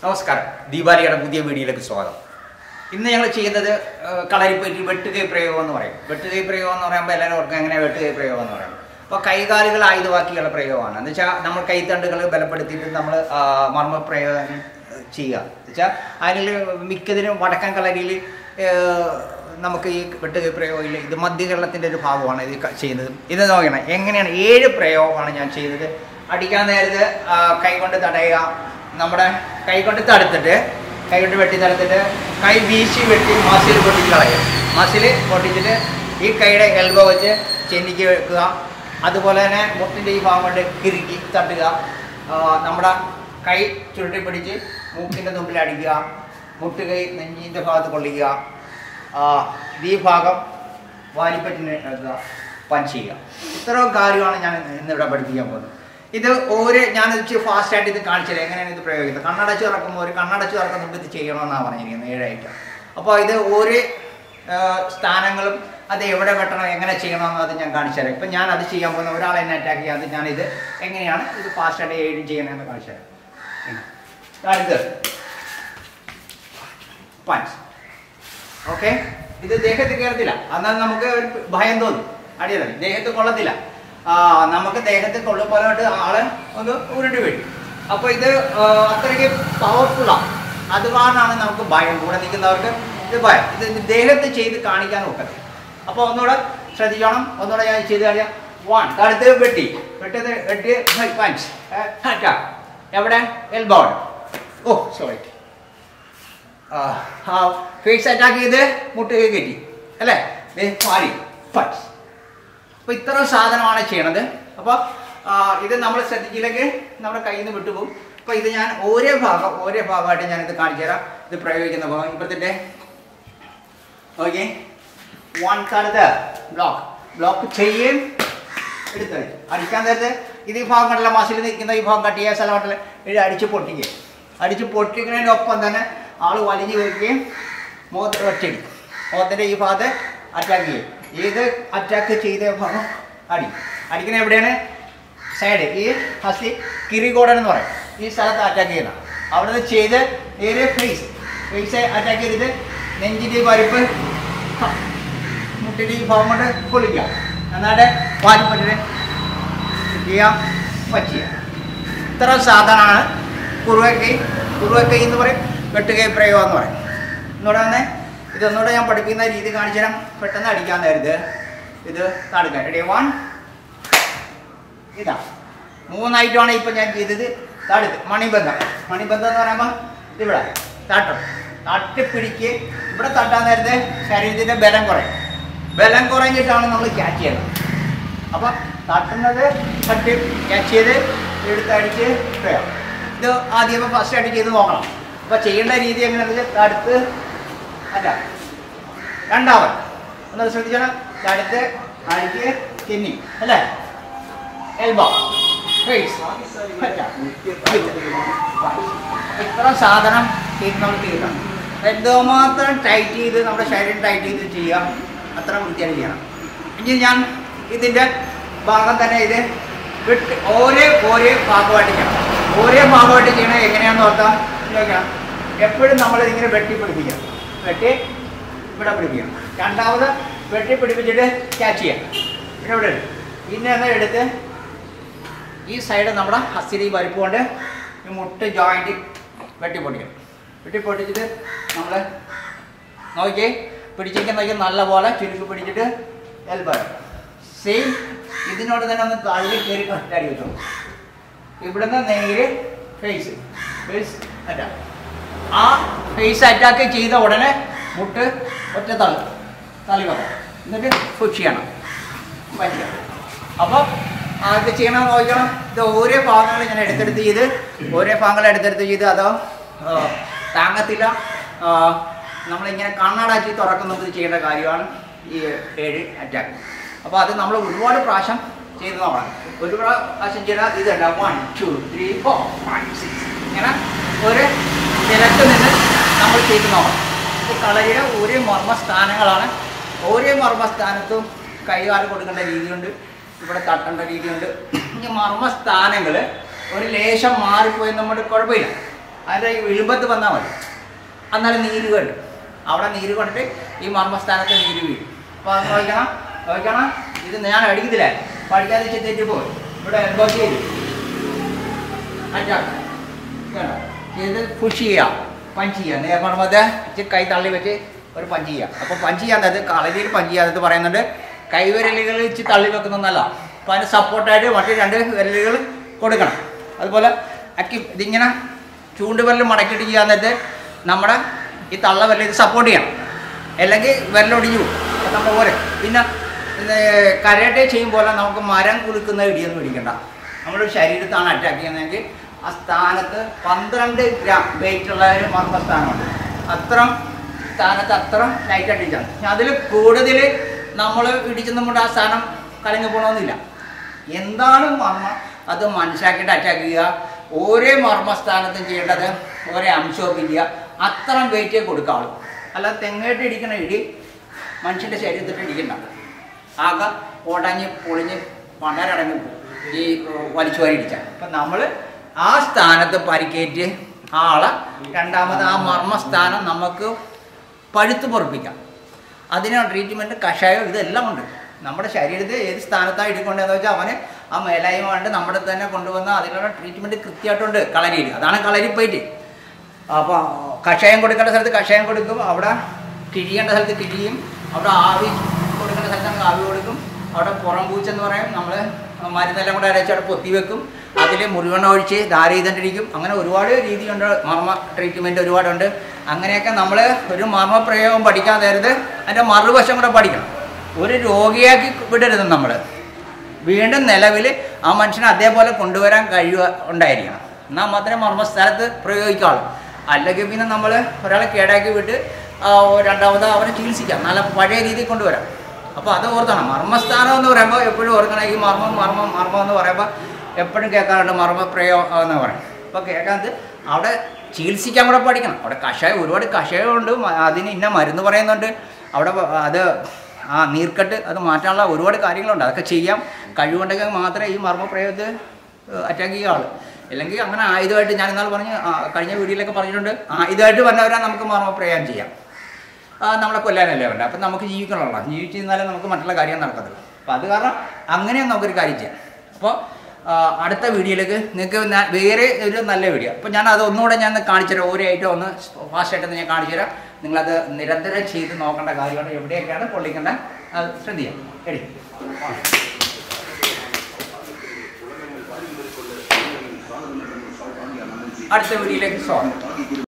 നമസ്കാരം ദീപാവലിയുടെ പുതിയ വീഡിയോയിലേക്ക് സ്വാഗതം ഇന്ന് ഞങ്ങൾ ചെയ്യുന്നത് ഏഹ്, കളരിപ്പറ്റി വെട്ടുകൈ പ്രയോഗം എന്ന് പറയും വെട്ടുകൈ പ്രയോഗം എന്ന് പറയുമ്പോൾ എല്ലാവരും ഓർക്കും എങ്ങനെ വെട്ടുകൈ പ്രയോഗം എന്ന് പറയും അപ്പോൾ കൈകാലുകൾ ആയുധമാക്കിയുള്ള പ്രയോഗമാണ് എന്ന് വെച്ചാൽ നമ്മൾ കൈത്തണ്ടുകൾ ബലപ്പെടുത്തിയിട്ട് നമ്മൾ മർമ്മ പ്രയോഗം ചെയ്യുക എന്ന് വെച്ചാൽ അതിൽ മിക്കതിനും വടക്കൻ കളരിയിൽ ഏഹ്, നമുക്ക് ഈ വെട്ടുകൈ പ്രയോഗത്തിൽ ഇത് മധ്യകേരളത്തിൻ്റെ ഒരു ഭാഗമാണ് ഇത് ക- ചെയ്യുന്നത് ഇത് നോക്കണം എങ്ങനെയാണ് ഏഴ് പ്രയോഗമാണ് ഞാൻ ചെയ്തത് അടിക്കാൻ നേരത്ത് ആ, കൈ കൊണ്ട് തടയുക നമ്മുടെ കൈ കൊണ്ട് തടുത്തിട്ട് കൈ കൊണ്ട് വെട്ടി തടുത്തിട്ട് കൈ വീശി വെട്ടി മസിൽ പൊട്ടിച്ച് കളയുക മസിൽ പൊട്ടിച്ചിട്ട് ഈ കൈയുടെ എൽബോ വെച്ച് ചെന്നിക്ക് വെക്കുക അതുപോലെ തന്നെ മുട്ടിൻ്റെ ഈ ഭാഗം കൊണ്ട് കിറുക്കി തട്ടുക ആ, നമ്മുടെ കൈ ചുരുട്ടി പിടിച്ച് മൂക്കിൻ്റെ തുമ്പിൽ അടിക്കുക മുട്ടുകൈ നെഞ്ചിൻ്റെ ഭാഗത്ത് കൊള്ളിക്കുക ആ, ഈ ഭാഗം വാലിപ്പറ്റിന് എടുക്കുക പഞ്ച് ചെയ്യുക ഇത്രയും കാര്യമാണ് ഞാൻ ഇന്നിവിടെ പഠിപ്പിക്കാൻ പോകുന്നത് ഇത് ഒരു ഞാൻ ഇച്ചിരി ഫാസ്റ്റായിട്ട് ഇത് കാണിച്ചത് എങ്ങനെയാണ് ഇത് പ്രയോഗിക്കുന്നത് കണ്ണടച്ച് തുറക്കുമ്പോൾ ഒരു കണ്ണടച്ച് തുറക്കുന്ന മുമ്പ് ഇത് ചെയ്യണമെന്നാണ് പറഞ്ഞിരിക്കുന്നത് ഏഴായിട്ട് അപ്പോൾ ഇത് ഒരു ആ, സ്ഥാനങ്ങളും അത് എവിടെ വെട്ടണം എങ്ങനെ ചെയ്യണമെന്ന് അത് ഞാൻ കാണിച്ചു തരാം ഇപ്പം ഞാൻ അത് ചെയ്യാൻ പോകുന്ന ഒരാളെ എന്നെ അറ്റാക്ക് ചെയ്യാതെ ഞാനിത് എങ്ങനെയാണ് ഇത് ഫാസ്റ്റായിട്ട് ഏഴും ചെയ്യണമെന്ന് കാണിച്ചു തരാം ഉം. അടുത്ത് പഞ്ച് ഓക്കെ ഇത് ദേഹത്ത് കയറത്തില്ല എന്നാൽ നമുക്ക് ഒരു ഭയം തോന്നും അടിയതല്ല ദേഹത്ത് കൊള്ളത്തില്ല ആ, നമുക്ക് ദേഹത്ത് കൊള്ളുമ്പോഴോട്ട് ആള് ഒന്ന് ഉരുണ്ട് വീഴും അപ്പോൾ ഇത് ആ, അത്രയ്ക്ക് പവർഫുള്ളാണ് അത് കാരണമാണ് നമുക്ക് ഭയം കൂടെ നിൽക്കുന്നവർക്ക് ഇത് ഭയം ഇത് ദേഹത്ത് ചെയ്ത് കാണിക്കാൻ നോക്കരുത് അപ്പോൾ ഒന്നുകൂടെ ശ്രദ്ധിക്കണം ഒന്നുകൂടെ ഞാൻ ചെയ്ത് കഴിഞ്ഞാൽ വൺ അടുത്ത് വെട്ടി വെട്ടത് വെട്ടി പഞ്ച് എവിടെ elbow oh sorry face attack ചെയ്ത് മുട്ടുകൈ കയറ്റി അല്ലേ ദേ മാറി പച്ച് അപ്പോൾ ഇത്ര സാധനമാണ് ചെയ്യണത് അപ്പോൾ ഇത് നമ്മൾ ശ്രദ്ധിച്ചില്ലെങ്കിൽ നമ്മുടെ കയ്യിൽ നിന്ന് വിട്ടുപോകും അപ്പോൾ ഇത് ഞാൻ ഓരോ ഭാഗം ഓരോ ഭാഗമായിട്ട് ഞാനിത് കാണിച്ചു തരാം ഇത് പ്രയോഗിക്കുന്ന ഭാഗം ഇപ്പോഴത്തെ ഓക്കെ വൺ കടുത്ത് ബ്ലോക്ക് ബ്ലോക്ക് ചെയ്യും എടുത്തടി അടിക്കാൻ നേരത്തെ ഇത് ഈ ഭാഗം കണ്ടല്ല മസിൽ നിൽക്കുന്ന ഈ ഭാഗം കട്ട് ചെയ്യാൻ സ്ഥലമായിട്ടില്ല ഇത് അടിച്ച് പൊട്ടിക്കുക അടിച്ച് പൊട്ടിക്കുന്നതിനൊപ്പം തന്നെ ആൾ വലിഞ്ഞു വയ്ക്കുകയും മുഖത്ത് ഒറ്റടി മുഖത്തിൻ്റെ ഈ ഭാഗത്ത് അറ്റാക്ക് ചെയ്യും ഏത് അറ്റാക്ക് ചെയ്ത ഭാഗം അടി അടിക്കുന്ന എവിടെയാണ് സൈഡ് ഈ ഹസ്തി കിരികോടൻ എന്ന് പറയും ഈ സ്ഥലത്ത് അറ്റാക്ക് ചെയ്യുന്ന അവിടെ നിന്ന് ചെയ്ത് നേരെ ഫേസ് ഫേസ് അറ്റാക്ക് ചെയ്തിട്ട് നെഞ്ചിൻ്റെ ഈ പരിപ്പ് മുട്ടിൻ്റെ ഈ ഭാഗം കൊണ്ട് പൊളിക്കുക എന്നാണ്ട് വാരിപ്പറ്റിന് ചെയ്യാം പറ്റിയ ഇത്ര സാധനമാണ് കുറുവക്കൈ കുറുവക്കൈ എന്ന് പറയും വെട്ടുകൈ പ്രയോഗം എന്ന് പറയും എന്നോട് തന്നെ ഇതൊന്നുകൂടെ ഞാൻ പഠിപ്പിക്കുന്ന രീതി കാണിച്ചു തരാം പെട്ടെന്ന് അടിക്കാൻ നേരത് ഇത് തടുക്കാൻ റെഡി വൺ ഇതാ മൂന്നായിട്ടുമാണ് ഇപ്പം ഞാൻ ചെയ്തത് തടുത്ത് മണിബന്ധം മണിബന്ധം എന്ന് പറയുമ്പോൾ ഇവിടെ തട്ടും തട്ടിപ്പിടിക്ക് ഇവിടെ തട്ടാൻ നേരത്തെ ശരീരത്തിൻ്റെ ബലം കുറയും ബലം കുറഞ്ഞിട്ടാണ് നമ്മൾ ക്യാച്ച് ചെയ്യുന്നത് അപ്പം തട്ടുന്നത് തട്ടി ക്യാച്ച് ചെയ്ത് എടുത്തടിച്ച് ചെയ്യാം ഇത് ആദ്യം ഫസ്റ്റ് ആയിട്ട് ചെയ്ത് നോക്കണം അപ്പോൾ ചെയ്യേണ്ട രീതി എങ്ങനെയാണെന്ന് വെച്ചാൽ തടുത്ത് അല്ല രണ്ടാമത് ഒന്ന് ശ്രദ്ധിച്ചോണം തടുത്ത് അടിക്ക് തിന്നി അല്ലേ എൽബോ ഫേസ് ഇത്ര സാധനം ചെയ്ത് നമ്മൾ തീർക്കണം എന്തുമാത്രം ടൈറ്റ് ചെയ്ത് നമ്മുടെ ശരീരം ടൈറ്റ് ചെയ്ത് ചെയ്യാം അത്ര വൃത്തിയായിട്ട് ചെയ്യണം ഇനി ഞാൻ ഇതിൻ്റെ ഭാഗം തന്നെ ഇത് വിട്ട് ഓരോ ഓരോ ഭാഗമായിട്ട് ചെയ്യണം ഓരോ ഭാഗമായിട്ട് ചെയ്യണത് എങ്ങനെയാണെന്ന് ഓർത്താൽ ചോദിക്കാം എപ്പോഴും നമ്മൾ ഇതിങ്ങനെ വെട്ടി പിടിപ്പിക്കണം വെട്ടി ഇവിടെ പിടിപ്പിക്കണം രണ്ടാമത് വെട്ടി പിടിപ്പിച്ചിട്ട് ക്യാച്ച് ചെയ്യാം പിന്നെ ഇവിടെ ഇടും. പിന്നെ ഒന്ന് എടുത്ത് ഈ സൈഡ് നമ്മുടെ ഹസ്തിരി പരിപ്പ് കൊണ്ട് ഈ മുട്ട് ജോയിൻറ്റ് വെട്ടി പൊട്ടിക്കണം വെട്ടി പൊട്ടിച്ചിട്ട് നമ്മൾ നോക്കിയേ പിടിച്ചിരിക്കുന്ന നോക്കി നല്ല പോലെ ചുരുക്കി പിടിച്ചിട്ട് എൽബോ സെയിം ഇതിനോട് തന്നെ ഒന്ന് തള്ളി കയറി കറക്റ്റായി വെച്ചോ ഇവിടുന്ന് നേരെ ഫേസ് ഫേസ് അറ്റാക്ക് ആ ഫേസ് അറ്റാക്ക് ചെയ്ത ഉടനെ മുട്ട് ഒറ്റ തള്ളു തള്ളി വെക്കണം എന്നിട്ട് പുഷ് ചെയ്യണം പറ്റില്ല അപ്പോൾ അത് ചെയ്യണം നോക്കണം ഇത് ഓരോ ഭാഗങ്ങൾ ഞാൻ എടുത്തെടുത്ത് ചെയ്ത് ഓരോ ഭാഗങ്ങൾ എടുത്തെടുത്ത് ചെയ്ത് അതോ ആ, താങ്ങത്തില്ല ആ, നമ്മളിങ്ങനെ കണ്ണടച്ച് തുറക്കുന്നത് ചെയ്യേണ്ട കാര്യമാണ് ഈ ഏഴ് അറ്റാക്ക് അപ്പോൾ അത് നമ്മൾ ഒരുപാട് പ്രാവശ്യം ചെയ്ത് നോക്കണം ഒരു പ്രാവശ്യം ചെയ്താൽ ഇതുണ്ട് one two three four five six ഇങ്ങനെ ഒരു നിരക്ക് നിന്ന് നമ്മൾ ചെയ്ത് നോക്കണം ഇത് കളരിയുടെ ഓരോ മർമ്മസ്ഥാനങ്ങളാണ് ഓരോ മർമ്മസ്ഥാനത്തും കൈകാലം കൊടുക്കേണ്ട രീതിയുണ്ട് ഇവിടെ തട്ടേണ്ട രീതിയുണ്ട് ഈ മർമ്മസ്ഥാനങ്ങൾ ഒരു ലേശം മാറിപ്പോയി നമ്മുടെ കുഴപ്പമില്ല അതിൻ്റെ ഈ വിഴുമ്പത്ത് വന്നാൽ മതി അന്നേരം നീര് കണ്ടു അവിടെ നീര് കൊണ്ടിട്ട് ഈ മർമ്മസ്ഥാനത്ത് നീര് വീഴും അപ്പോൾ അത് നോക്കണം നോക്കണം ഇത് ഞാൻ അടിക്കത്തില്ല പഠിക്കാതെ വെച്ച് തെറ്റിപ്പോയി ഇവിടെ എൽബോ ചെയ്തു അറ്റാക്ക് കേട്ടോ ഇത് പുഷ് ചെയ്യാം പഞ്ച് ചെയ്യാം നേർമർമ്മത്തെ ഇച്ചിരി കൈ തള്ളി വെച്ച് ഒരു പഞ്ച് ചെയ്യാം അപ്പോൾ പഞ്ച് ചെയ്യാൻ അത് കളരിയിൽ പഞ്ച് ചെയ്യാതെ പറയുന്നുണ്ട് കൈവിരലുകൾ ഇച്ചിരി തള്ളി വെക്കുന്നതല്ല അപ്പോൾ അതിന് സപ്പോർട്ടായിട്ട് മറ്റു രണ്ട് വിരലുകൾ കൊടുക്കണം അതുപോലെ അക്കി ഇതിങ്ങനെ ചൂണ്ടുവിരൽ മടക്കിയിട്ട് ചെയ്യാൻ നേരത്ത് നമ്മുടെ ഈ തള്ള വിരൽ ഇത് സപ്പോർട്ട് ചെയ്യണം അല്ലെങ്കിൽ വിരലൊടിഞ്ഞു പോകും അപ്പോൾ നമ്മൾ പോരെ പിന്നെ കരട്ടെ ചെയ്യുമ്പോൾ നമുക്ക് മരം കുലുക്കുന്ന ഇടിയൊന്നും പിടിക്കണ്ട നമ്മുടെ ശരീരത്താണ് അറ്റാക്ക് ചെയ്യുന്നതെങ്കിൽ ആ സ്ഥാനത്ത് പന്ത്രണ്ട് ഗ്രാം വെയിറ്റ് ഉള്ള ഒരു മർമ്മസ്ഥാനമുണ്ട് അത്ര സ്ഥാനത്ത് അത്ര ലൈറ്റ് അടിച്ചാണ് അതിൽ കൂടുതൽ നമ്മൾ ഇടിച്ച് നമ്മുടെ ആ സ്ഥാനം കലങ്ങി പോകണമെന്നില്ല എന്താണ് മർമ്മം അത് മനസ്സിലാക്കിയിട്ട് അറ്റാക്ക് ചെയ്യുക ഓരോ മർമ്മസ്ഥാനത്തും ചെയ്യേണ്ടത് ഓരോ അംശോപിക്കുക അത്ര വെയിറ്റേ കൊടുക്കാവുള്ളൂ അല്ല തെങ്ങേട്ട് ഇടിക്കണ ഇടി മനുഷ്യൻ്റെ ശരീരത്തിൽ ഇടിക്കണ്ട ആകെ ഉടഞ്ഞ് പൊളിഞ്ഞ് പണരടങ്ങി പോകും ഈ വലിച്ചു വാരി ഇടിച്ചാൽ അപ്പം നമ്മൾ ആ സ്ഥാനത്ത് പരിക്കേറ്റ് ആളെ രണ്ടാമത് ആ മർമ്മസ്ഥാനം നമുക്ക് പഴുത്ത് പൊറപ്പിക്കാം അതിന് ട്രീറ്റ്മെൻറ്റ് കഷായം ഇതെല്ലാം ഉണ്ട് നമ്മുടെ ശരീരത്തിൽ ഏത് സ്ഥാനത്താണ് ഇടിക്കൊണ്ടതെന്ന് വെച്ചാൽ അവന് ആ മേലായ്മ കൊണ്ട് നമ്മുടെ തന്നെ കൊണ്ടുവന്ന അതിനുള്ള ട്രീറ്റ്മെൻറ്റ് കൃത്യമായിട്ടുണ്ട് കളരിയിൽ അതാണ് കളരി പോയിട്ട് അപ്പോൾ കഷായം കൊടുക്കേണ്ട സ്ഥലത്ത് കഷായം കൊടുക്കും അവിടെ കിഴിയേണ്ട സ്ഥലത്ത് കിഴിയും അവിടെ ആവി കൊടുക്കേണ്ട സ്ഥലത്ത് നമുക്ക് ആവി കൊടുക്കും അവിടെ പുറം പൂച്ചെന്ന് പറയും നമ്മൾ മരുന്നെല്ലാം കൂടെ അരച്ച് അവിടെ പൊത്തി വെക്കും അതിൽ മുറിവെണ്ണ ഒഴിച്ച് ധാര ചെയ്തിട്ടിരിക്കും അങ്ങനെ ഒരുപാട് രീതിയുണ്ട് മർമ്മ ട്രീറ്റ്മെൻറ്റ് ഒരുപാടുണ്ട് അങ്ങനെയൊക്കെ നമ്മൾ ഒരു മർമ്മ പ്രയോഗം പഠിക്കാൻ നേരത്ത് അതിൻ്റെ മറുവശം കൂടെ പഠിക്കണം ഒരു രോഗിയാക്കി വിടരുത് നമ്മൾ വീണ്ടും നിലവിൽ ആ മനുഷ്യനെ അതേപോലെ കൊണ്ടുവരാൻ കഴിയുക ഉണ്ടായിരിക്കണം എന്നാൽ മാത്രമേ മർമ്മസ്ഥലത്ത് പ്രയോഗിക്കാവുള്ളൂ അല്ലെങ്കിൽ പിന്നെ നമ്മൾ ഒരാളെ കേടാക്കി വിട്ട് ആ, രണ്ടാമത് അവനെ ചികിത്സിക്കാം നല്ല പഴയ രീതിയിൽ കൊണ്ടുവരാം അപ്പോൾ അത് ഓർക്കണം മർമ്മസ്ഥാനം എന്ന് പറയുമ്പോൾ എപ്പോഴും ഓർക്കണം ഈ മർമ്മം മർമ്മം മർമ്മം എന്ന് പറയുമ്പോൾ എപ്പോഴും കേൾക്കാറുണ്ട് മർമ്മ പ്രയോഗം എന്ന് പറയും അപ്പോൾ കേൾക്കാത്തത് അവിടെ ചികിത്സിക്കാൻ കൂടെ പഠിക്കണം അവിടെ കഷായം ഒരുപാട് കഷായമുണ്ട് മ- അതിന് ഇന്ന മരുന്ന് പറയുന്നുണ്ട് അവിടെ വ- അത് ആ നീർക്കെട്ട് അത് മാറ്റാനുള്ള ഒരുപാട് കാര്യങ്ങളുണ്ട് അതൊക്കെ ചെയ്യാം കഴിവുണ്ടെങ്കിൽ മാത്രമേ ഈ മർമ്മ പ്രയോഗത്തിൽ അറ്റാക്ക് ചെയ്യുക ആള് അല്ലെങ്കിൽ അങ്ങനെ ആയുധമായിട്ട് ഞാൻ ഇന്നാൾ പറഞ്ഞ് ആ, കഴിഞ്ഞ വീഡിയോയിലൊക്കെ പറഞ്ഞിട്ടുണ്ട് ആയുധമായിട്ട് വന്നവരാ നമുക്ക് മർമ്മ പ്രയോഗം ചെയ്യാം ആ, നമ്മളെ കൊല്ലാനല്ലേ വേണ്ട അപ്പം നമുക്ക് ജീവിക്കണമല്ലോ ജീവിച്ചിരുന്നാലേ നമുക്ക് മറ്റുള്ള കാര്യം നടക്കത്തുള്ളൂ അപ്പം അത് കാരണം അങ്ങനെയും നമുക്കൊരു കാര്യം ചെയ്യാം അപ്പോൾ അടുത്ത വീഡിയോയിലേക്ക് നിങ്ങൾക്ക് ഞാൻ വേറെ ഒരു നല്ല വീഡിയോ അപ്പോൾ ഞാൻ അത് ഒന്നുകൂടെ ഞാൻ കാണിച്ചു തരാം ഓരോ ഐറ്റം ഒന്ന് ഫാസ്റ്റായിട്ട് ഞാൻ കാണിച്ചു തരാം നിങ്ങളത് നിരന്തരം ചെയ്ത് നോക്കേണ്ട കാര്യമാണ് എവിടെയൊക്കെയാണ് പൊള്ളിക്കേണ്ട അത് ശ്രദ്ധിക്കാം എടി അടുത്ത വീഡിയോയിലേക്ക് സ്വാഗതം